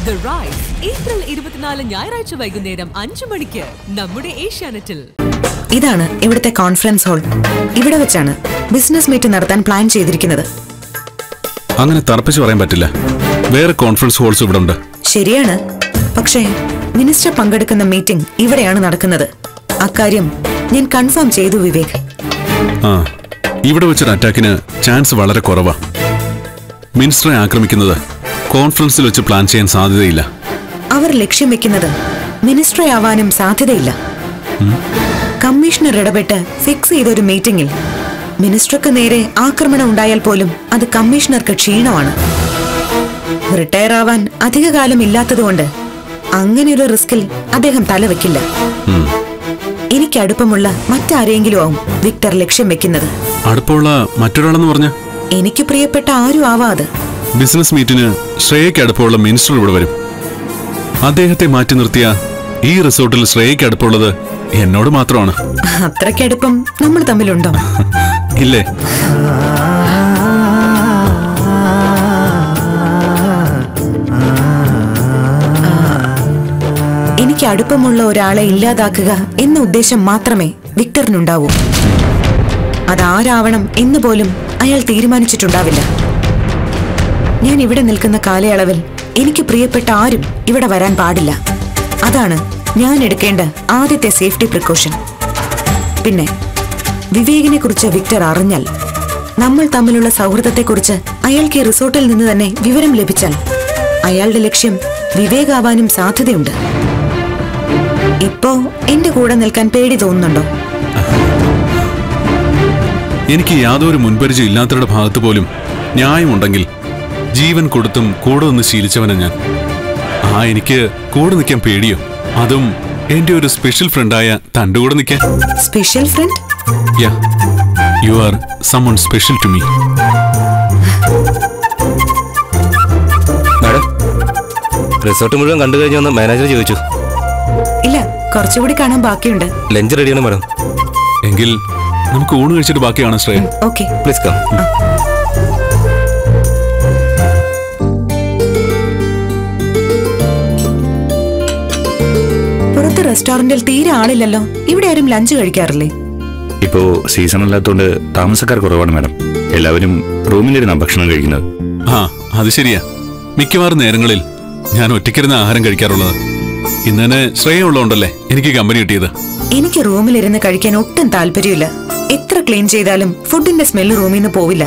The rice April ഇരുപത്തിനാല് ഞായറാഴ്ച വൈകുന്നേരം അഞ്ചു മണിക്ക് നമ്മുടെ ഏഷ്യാനെറ്റിൽ ഇതാണ് ഇവിടുത്തെ കോൺഫറൻസ് ഹാൾ ഇവിടെ വെച്ചാണ് ബിസിനസ് മീറ്റ് നടത്താൻ പ്ലാൻ ചെയ്തിരിക്കുന്നത് അങ്ങനെ തറപ്പിച്ച് പറയാൻ പറ്റില്ല വേറെ കോൺഫറൻസ് ഹോൾസ് ഇവിടെ ഉണ്ട് ശരിയാണ് പക്ഷേ മിനിസ്റ്റർ പങ്കെടുക്കുന്ന മീറ്റിംഗ് ഇവിടെയാണ് നടക്കുന്നത് അക്കാര്യം ഞാൻ കൺഫേം ചെയ്തു വിവേക് ആ ഇവിടെ വെച്ചൊരു അറ്റാക്കിന് ചാൻസ് വളരെ കുറവാ മിനിസ്റ്ററെ ആക്രമിക്കുന്നത് കോൺഫറൻസിൽ വെച്ച് പ്ലാൻ ചെയ്യാൻ സാധ്യതയില്ല അവർ ലക്ഷ്യം വെക്കുന്നത് മിനിസ്റ്റർ ആവാനും സാധ്യതയില്ല കമ്മീഷണർ ഇടപെട്ട് ഫിക്സ് ചെയ്ത ഒരു മീറ്റിംഗിൽ മിനിസ്റ്റർക്ക് നേരെ ആക്രമണം ഉണ്ടായാൽ പോലും അത് കമ്മീഷണർക്ക് ക്ഷീണമാണ് റിട്ടയർ ആവാൻ അധികകാലം ഇല്ലാത്തതുകൊണ്ട് അങ്ങനെ ഒരു റിസ്കിൽ അദ്ദേഹം തലവെക്കില്ല ഉം. എനിക്ക് അടുപ്പമുള്ള മറ്റാരെങ്കിലും ആവും വിക്ടർ ലക്ഷ്യം വെക്കുന്നത് അടുപ്പമുള്ള മറ്റൊരാളെന്ന് പറഞ്ഞ എനിക്ക് പ്രിയപ്പെട്ട ആരും ആവാതെ ബിസിനസ് മീറ്റിന് ശ്രേയയ്ക്ക് അടുപ്പമുള്ള മിനിസ്റ്റർ ഇവിടെ വരും അദ്ദേഹത്തെ മാറ്റി നിർത്തിയ ഈ റിസോർട്ടിൽ ശ്രേയയ്ക്ക് അടുപ്പമുള്ളത് എന്നോട് മാത്രമാണ് അത്രയ്ക്കടുപ്പം നമ്മൾ തമ്മിലുണ്ടോ ഇല്ലേ എനിക്ക് അടുപ്പമുള്ള ഒരാളെ ഇല്ലാതാക്കുക എന്ന ഉദ്ദേശം മാത്രമേ വിക്ടറിനുണ്ടാവൂ അതാരാവണം എന്ന് പോലും അയാൾ തീരുമാനിച്ചിട്ടുണ്ടാവില്ല ഞാൻ ഇവിടെ നിൽക്കുന്ന കാലയളവിൽ എനിക്ക് പ്രിയപ്പെട്ട ആരും ഇവിടെ വരാൻ പാടില്ല അതാണ് ഞാൻ എടുക്കേണ്ട ആദ്യത്തെ സേഫ്റ്റി പ്രിക്കോഷൻ പിന്നെ വിവേകിനെ കുറിച്ച് വിക്ടർ അറിഞ്ഞാൽ നമ്മൾ തമ്മിലുള്ള സൗഹൃദത്തെക്കുറിച്ച് അയാൾക്ക് ഈ റിസോർട്ടിൽ നിന്ന് തന്നെ വിവരം ലഭിച്ചാൽ അയാളുടെ ലക്ഷ്യം വിവേകാവാനും സാധ്യതയുണ്ട് ഇപ്പോ എന്റെ കൂടെ നിൽക്കാൻ പേടി തോന്നുന്നുണ്ടോ എനിക്ക് യാതൊരു മുൻപരിചയം ഇല്ലാത്തവരുടെ ഭാഗത്ത് പോലും ന്യായമുണ്ടെങ്കിൽ ജീവൻ കൊടുത്തും കൂടെ നിന്ന് ശീലിച്ചവനാ ഞാൻ ആ എനിക്ക് കൂടെ നിൽക്കാൻ പേടിയോ അതും എന്റെ ഒരു സ്പെഷ്യൽ ഫ്രണ്ടായ തന്റെ കൂടെ നിൽക്കാൻ special friend yeah you are someone special to me madam resort മുഴുവൻ കണ്ടു കഴിഞ്ഞെന്ന് മാനേജർ ചോദിച്ചു ഇല്ല കുറച്ചുകൂടി കാണാൻ ബാക്കിയുണ്ട് ലഞ്ച് റെഡിയാണ് മാഡം എങ്കിൽ നമുക്ക് ഊണ് കഴിച്ചിട്ട് ബാക്കിയാണ് ശ്രേയ ഓക്കെ പ്ലീസ് കം പുറത്ത് റെസ്റ്റോറന്റിൽ തീരെ ആളില്ലല്ലോ ഇവിടെ ആരും ലഞ്ച് കഴിക്കാറില്ലേ ഇപ്പോ സീസൺ അല്ലാത്തതുകൊണ്ട് താമസക്കാർ കുറവാണ് മാഡം എല്ലാവരും റൂമിലിരുന്നാണ് ഭക്ഷണം കഴിക്കുന്നത് ആ അത് ശരിയാ മിക്കവാറും നേരങ്ങളിൽ ഞാൻ ഒറ്റയ്ക്കിരുന്ന് ആഹാരം കഴിക്കാറുള്ളത് ഇന്ന് തന്നെ ശ്രേയ ഉള്ളതുകൊണ്ടല്ലേ എനിക്ക് കമ്പനി കിട്ടിയത് എനിക്ക് റൂമിലിരുന്ന് കഴിക്കാൻ ഒട്ടും താല്പര്യമില്ല എത്ര ക്ലീൻ ചെയ്താലും ഫുഡിന്റെ സ്മെല്ല് റൂമിൽ നിന്ന് പോവില്ല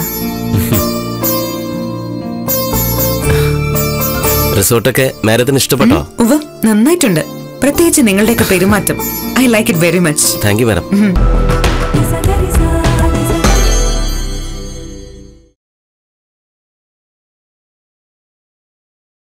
റിസോർട്ടൊക്കെ മാഡത്തിന് ഇഷ്ടപ്പെട്ടോ ഉവ്വ് നന്നായിട്ടുണ്ട് പ്രത്യേകിച്ച് നിങ്ങളുടെയൊക്കെ പെരുമാറ്റം I like it very much thank you madam